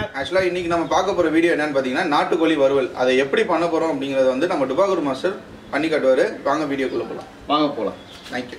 ஆக்சுவலாக இன்னைக்கு நம்ம பார்க்க போகிற வீடியோ என்னன்னு பார்த்தீங்கன்னா நாட்டுக்கோழி வறுவல் அதை எப்படி பண்ண போகிறோம் அப்படிங்கிறத வந்து நம்ம டுபாகூர் மாஸ்டர் பண்ணி காட்டுவார் வாங்க வீடியோக்குள்ளே போகலாம் வாங்க போகலாம் தேங்க்யூ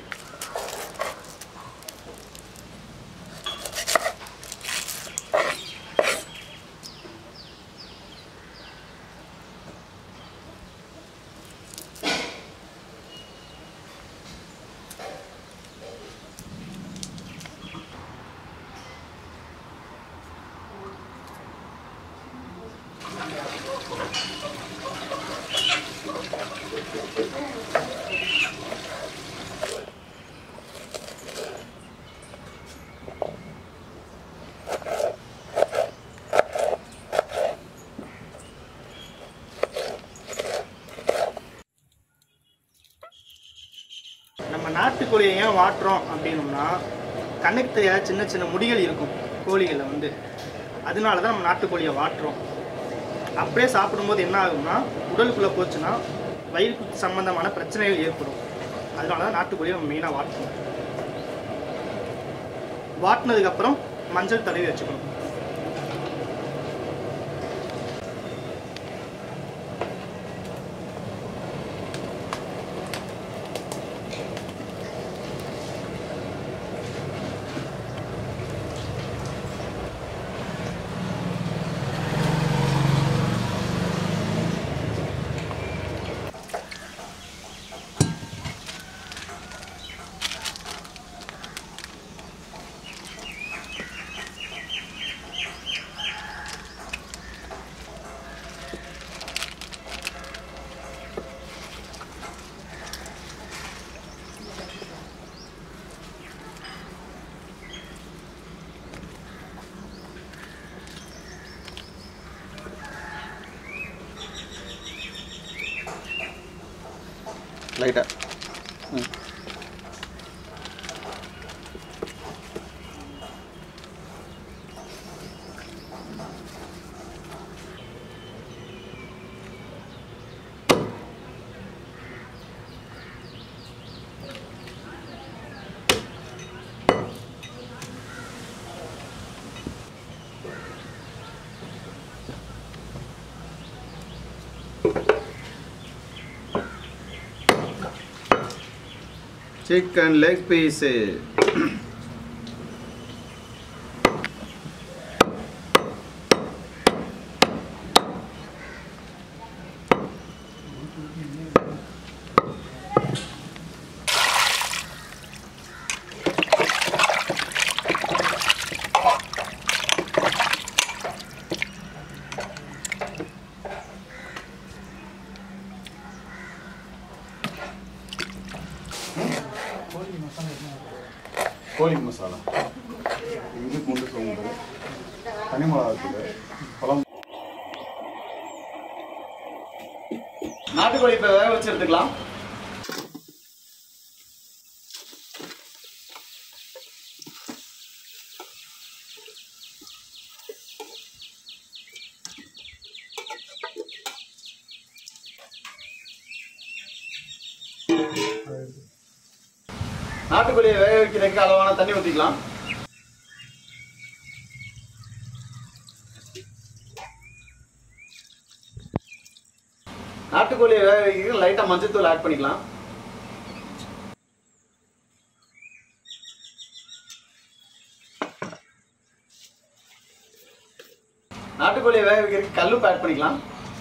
நம்ம நாட்டுக்கோழியை ஏன் வாட்டுறோம் அப்படின்னோம்னா கண்ணுக்கு தெரியாத சின்ன சின்ன முடிகள் இருக்கும் கோழிகளில் வந்து அதனால தான் நம்ம நாட்டுக்கோழியை வாட்டுறோம் அப்படியே சாப்பிடும்போது என்ன ஆகும்னா உடலுக்குள்ளே போச்சுன்னா வயிறு சம்பந்தமான பிரச்சனைகள் ஏற்படும் அதனால தான் நாட்டுக்கோழியை நம்ம மெயினாக வாட்டணும் வாட்டினதுக்கப்புறம் மஞ்சள் தடவி வச்சுக்கணும் லைட்டாக சிக்கன் லெக் பீஸு கோழி மசாலா இஞ்சி பூண்டு சோம்பு தனி மிளகாத்தூள் குழம்பு நாட்டுக்கோழி இப்போ வேக வச்சு எடுத்துக்கலாம் நாட்டுக்கோழியை வேக வைக்கிறதுக்கு அளவான தண்ணி ஊற்றிக்கலாம் நாட்டுக்கோழியை வேக வைக்கிறதுக்கு லைட்டாக மஞ்சத்தூள் ஆட் பண்ணிக்கலாம் நாட்டுக்கோழியை வேக வைக்கிறதுக்கு கல்லுப்பு ஆட் பண்ணிக்கலாம்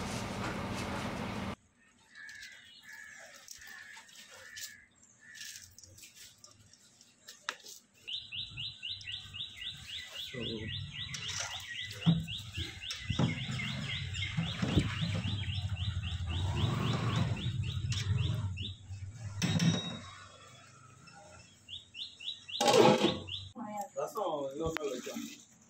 ரசம் இன்னொரு நாள் வைக்கலாம்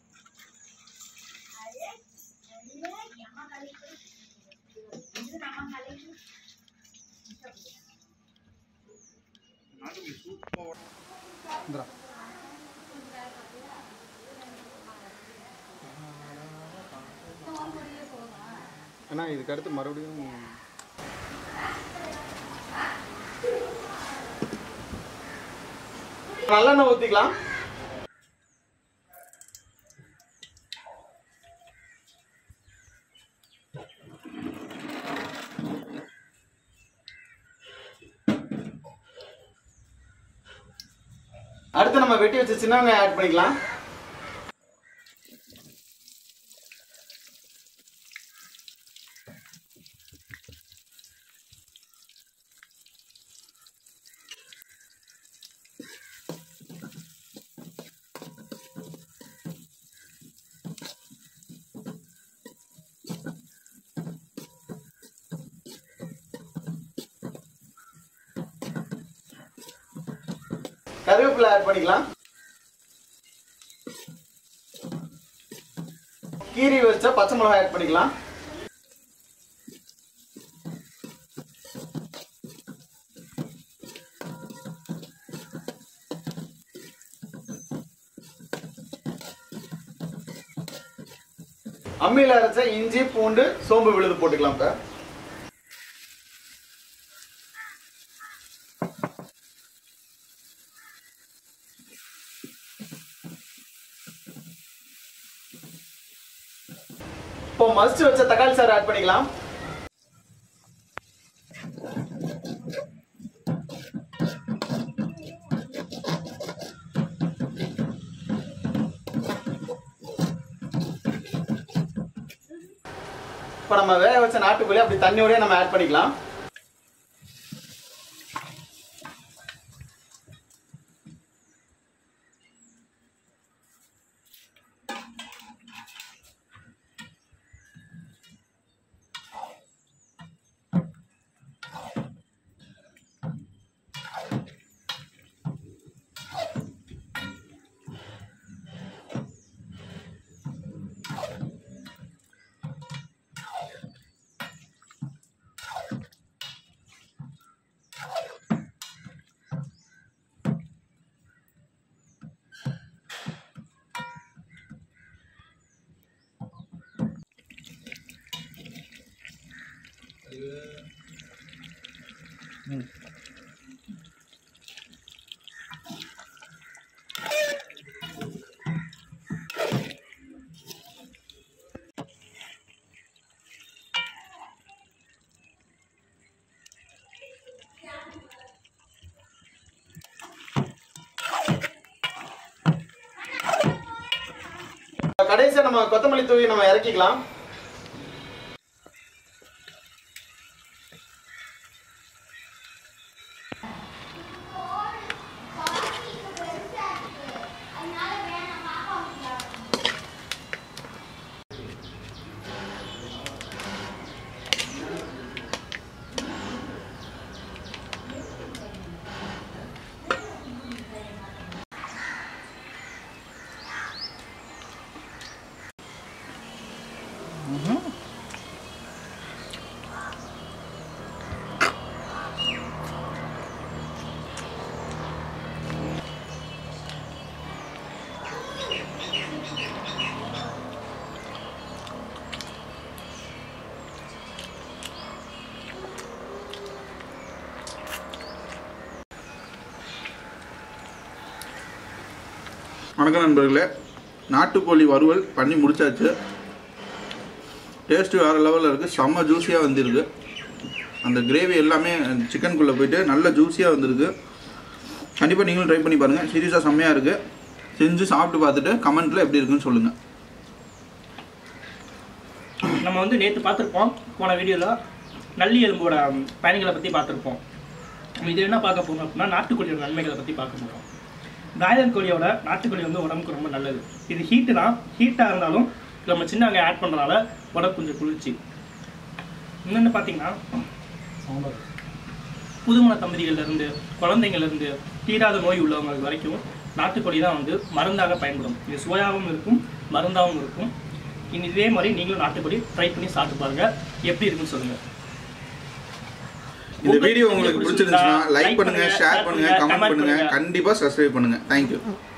அண்ணா இதுக்கு அடுத்து மறுபடியும் நல்லெண்ணெய் ஊற்றிக்கலாம் அடுத்து நம்ம வெட்டி வச்ச சின்ன வெங்காயம் ஆட் பண்ணிக்கலாம் கருவேப்பிலை ஆட் பண்ணிக்கலாம் கீரி வச்ச பச்சை மிளகாய் ஆட் பண்ணிக்கலாம் அம்மியில அரைச்ச இஞ்சி பூண்டு சோம்பு விழுது போட்டுக்கலாம் இப்ப இப்போ மஸ்ட் வச்ச தக்காளி சாறு ஆட் பண்ணிக்கலாம் இப்போ நம்ம வேக வச்ச நாட்டுக்கோழி அப்படி தண்ணியோடய நம்ம ஆட் பண்ணிக்கலாம் கடைசியா நம்ம கொத்தமல்லி தூவி நம்ம இறக்கிக்கலாம் வணக்கம் நண்பர்களே நாட்டுக்கோழி வறுவல் பண்ணி முடிச்சாச்சு டேஸ்ட்டு வேறு லெவலில் இருக்குது செம்ம ஜூஸியாக வந்திருக்கு அந்த கிரேவி எல்லாமே சிக்கனுக்குள்ளே போயிட்டு நல்ல ஜூஸியாக வந்திருக்கு கண்டிப்பாக நீங்களும் ட்ரை பண்ணி பாருங்கள் சீரியஸாக செம்மையாக இருக்குது செஞ்சு சாப்பிட்டு பார்த்துட்டு கமெண்ட்டில் எப்படி இருக்குன்னு சொல்லுங்கள் நம்ம வந்து நேற்று பார்த்துருப்போம் போன வீடியோவில் நல்லி எலும்போட பயணிகளை பற்றி பார்த்துருப்போம் நம்ம இது என்ன பார்க்க போகிறோம் அப்படின்னா நாட்டுக்கோழியோட நன்மைகளை பற்றி பார்க்க போகிறோம் பிராய்லர் கோழியோட நாட்டுக்கோழி வந்து உடம்புக்கு ரொம்ப நல்லது இது ஹீட்டு தான் ஹீட்டாக இருந்தாலும் நம்ம சின்ன வெங்காயம் ஆட் பண்ணுறதால உடம்பு கொஞ்சம் குளிர்ச்சி இன்னொன்று பார்த்தீங்கன்னா புதுமண தம்பதிகள்லேருந்து குழந்தைங்கள்லேருந்து தீராத நோய் உள்ளவங்க வரைக்கும் நாட்டுக்கோழி தான் வந்து மருந்தாக பயன்படும் இது சுவையாகவும் இருக்கும் மருந்தாகவும் இருக்கும் இனி இதே மாதிரி நீங்களும் நாட்டுக்கோழி ட்ரை பண்ணி சாப்பிட்டு பாருங்க எப்படி இருக்குன்னு சொல்லுங்க இந்த வீடியோ உங்களுக்கு பிடிச்சிருந்துச்சுன்னா லைக் பண்ணுங்கள் ஷேர் பண்ணுங்கள் கமெண்ட் பண்ணுங்கள் கண்டிப்பாக சப்ஸ்கிரைப் பண்ணுங்கள் தேங்க்யூ